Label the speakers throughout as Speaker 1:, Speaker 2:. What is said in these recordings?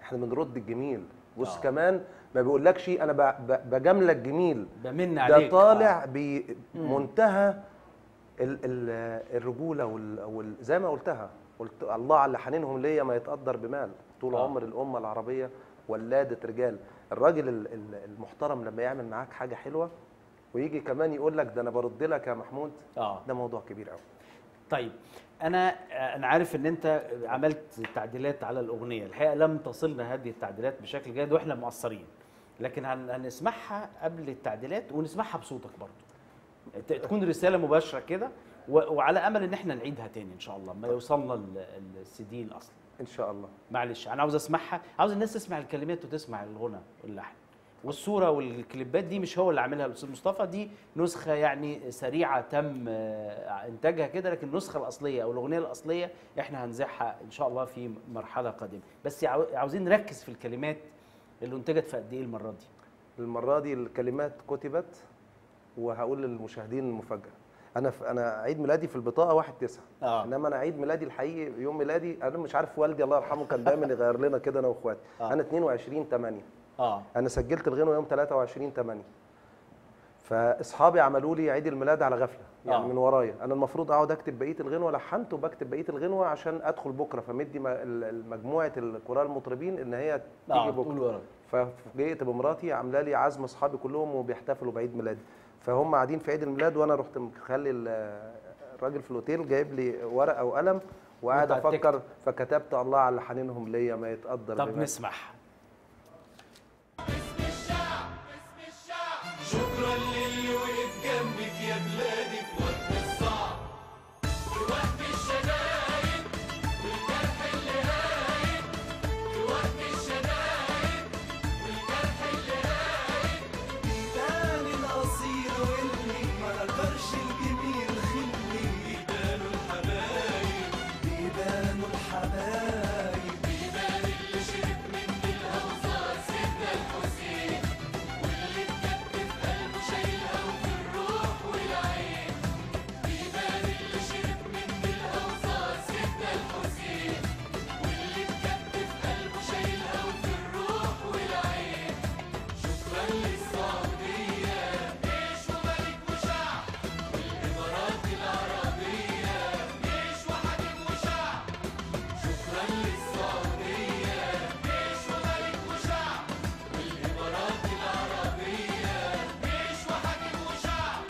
Speaker 1: احنا بنرد الجميل بص
Speaker 2: آه.
Speaker 1: كمان ما بيقولكش انا ب- ب- بجاملك جميل
Speaker 2: بمن
Speaker 1: ده
Speaker 2: عليك
Speaker 1: طالع
Speaker 2: آه.
Speaker 1: بمنتهى ال ال الرجوله وال وال زي ما قلتها قلت الله على حنينهم ليا ما يتقدر بمال طول
Speaker 2: آه.
Speaker 1: عمر الامه العربيه ولاده رجال الراجل ال- ال- المحترم لما يعمل معاك حاجه حلوه ويجي كمان يقول لك ده انا برد لك يا محمود
Speaker 2: اه
Speaker 1: ده موضوع كبير قوي
Speaker 2: طيب انا انا عارف ان انت عملت تعديلات على الاغنيه الحقيقه لم تصلنا هذه التعديلات بشكل جيد واحنا مقصرين لكن هن- هنسمعها قبل التعديلات ونسمعها بصوتك برضه ت- تكون رساله مباشره كده و- وعلى امل ان احنا نعيدها تاني ان شاء الله ما يوصلنا ال- السي دي الاصلي
Speaker 1: ان شاء الله
Speaker 2: معلش انا عاوز اسمعها عاوز الناس تسمع الكلمات وتسمع الغنى واللحن والصوره والكليبات دي مش هو اللي عاملها الاستاذ مصطفى دي نسخه يعني سريعه تم آه، انتاجها كده لكن النسخه الاصليه او الاغنيه الاصليه احنا هنذاعها ان شاء الله في مرحله قادمه بس عاو- عاوزين نركز في الكلمات اللي انتجت في قد ايه المره دي
Speaker 1: المره دي الكلمات كتبت وهقول للمشاهدين المفاجاه انا في انا عيد ميلادي في البطاقه 1 9
Speaker 2: آه.
Speaker 1: انما انا عيد ميلادي الحقيقي يوم ميلادي انا مش عارف والدي الله يرحمه كان دايما يغير لنا كده انا واخواتي
Speaker 2: آه.
Speaker 1: انا 22 8
Speaker 2: اه
Speaker 1: انا سجلت الغنوه يوم 23 8 فاصحابي عملوا لي عيد الميلاد على غفله يعني
Speaker 2: آه.
Speaker 1: من ورايا انا المفروض اقعد اكتب بقيه الغنوه لحنت وبكتب بقيه الغنوه عشان ادخل بكره فمدي م- ال- مجموعه الكورال المطربين ان هي تيجي
Speaker 2: اه
Speaker 1: بكره
Speaker 2: قول ورا
Speaker 1: ففوجئت بمراتي عامله لي عزم اصحابي كلهم وبيحتفلوا بعيد ميلادي فهم قاعدين في عيد الميلاد وانا رحت مخلي ال- الراجل في الاوتيل جايب لي ورقه وقلم وقاعد
Speaker 2: وأنت هتكتب.
Speaker 1: افكر فكتبت الله على حنينهم ليا ما يتقدر
Speaker 2: طب
Speaker 1: بمال.
Speaker 2: نسمعها
Speaker 3: شكرا للي وقف جنبك يا بلادي في وقت الصعب في وقت الشدايد والجرح اللي هايد في وقت الشدايد والجرح اللي هايد بيبان القصير واللي ما نكرش الجميل خلي بيبانوا الحبايب بيبانوا الحبايب بيبان اللي شرب من الهوزار سيدنا الحسين واللي اتكتف قلبه شايلها وفي الروح والعين بيبان اللي شرب من الهوزار سيدنا الحسين واللي اتكتف قلبه شايلها وفي الروح والعين شكرا للسعودية جيش وملك وشعب والإمارات العربية جيش وحاكم وشعب شكرا للسعودية جيش وملك وشعب والإمارات العربية جيش وحاكم وشعب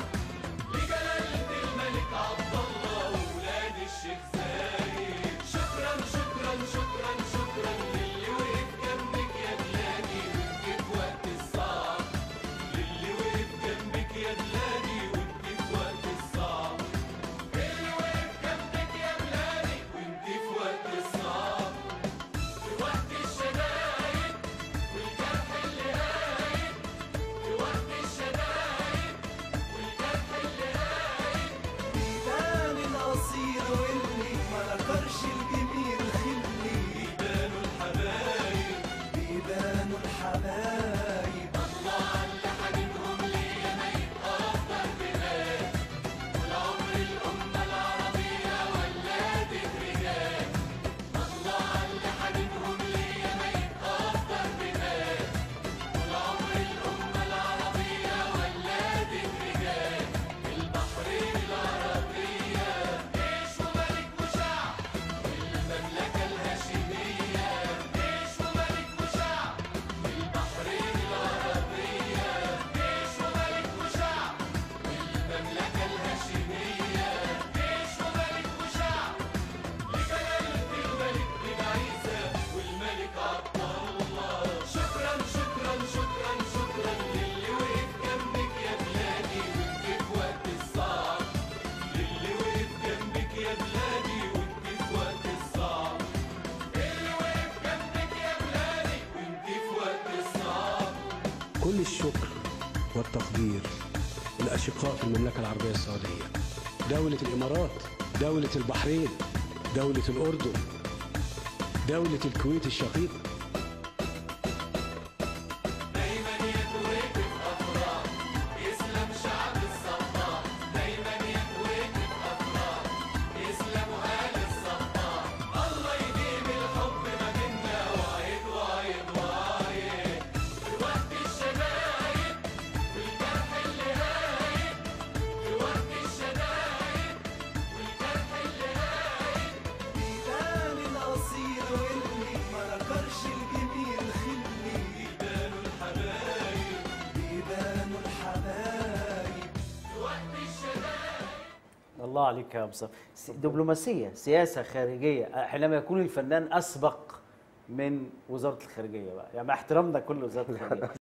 Speaker 3: لجلالة الملك عبد الله وولاد الشيخ زايد شكرا شكرا شكرا شكرا للي وقف جنبك يا بلادي وانت في وقت الصعب للي وقف جنبك يا بلادي وانت في وقت الصعب اللي وقف جنبك يا بلادي وانت في وقت الصعب في وقت الشدايد والجرح اللي هايد في وقت الشدايد والجرح اللي هايد بيبان القصير واللي ما نكرش الجميل خلي بيبانوا الحبايب بيبانوا الحبايب الله على حنينهم ليا ما يبقى افضل بلاد والعمر الامه العربيه ولادت رجال الله على حنينهم ليا ما يبقى افضل بلاد والعمر الامه العربيه ولادت رجال البحرين العربيه جيش وملك وشعب والمملكه الهاشميه جيش وملك وشعب البحرين العربيه جيش وملك وشعب والمملكه الهاشميه جيش وملك وشعب لجلالة الملك بن عيسى والملك عبد الله شكرا شكرا شكرا شكرا للي وقف جنبك يا بلادي وانت في وقت الصعب للي وقف جنبك يا بلادي وانت في وقت الصعب اللي وقف جنبك يا بلادي وانت في وقت الصعب
Speaker 4: كل الشكر والتقدير للأشقاء في المملكة العربية السعودية دولة الإمارات دولة البحرين دولة الأردن دولة الكويت الشقيقة
Speaker 3: دايما يكويك في افراح يسلم شعب الصباح دايما يكويك في افراح يسلم اهل الصباح الله يديم الحب ما بينا وعيد وعيد
Speaker 2: الله عليك يا مصطفى س- دبلوماسيه سياسه خارجيه حينما يكون الفنان اسبق من وزاره الخارجيه بقى يعني مع احترامنا كل وزاره الخارجيه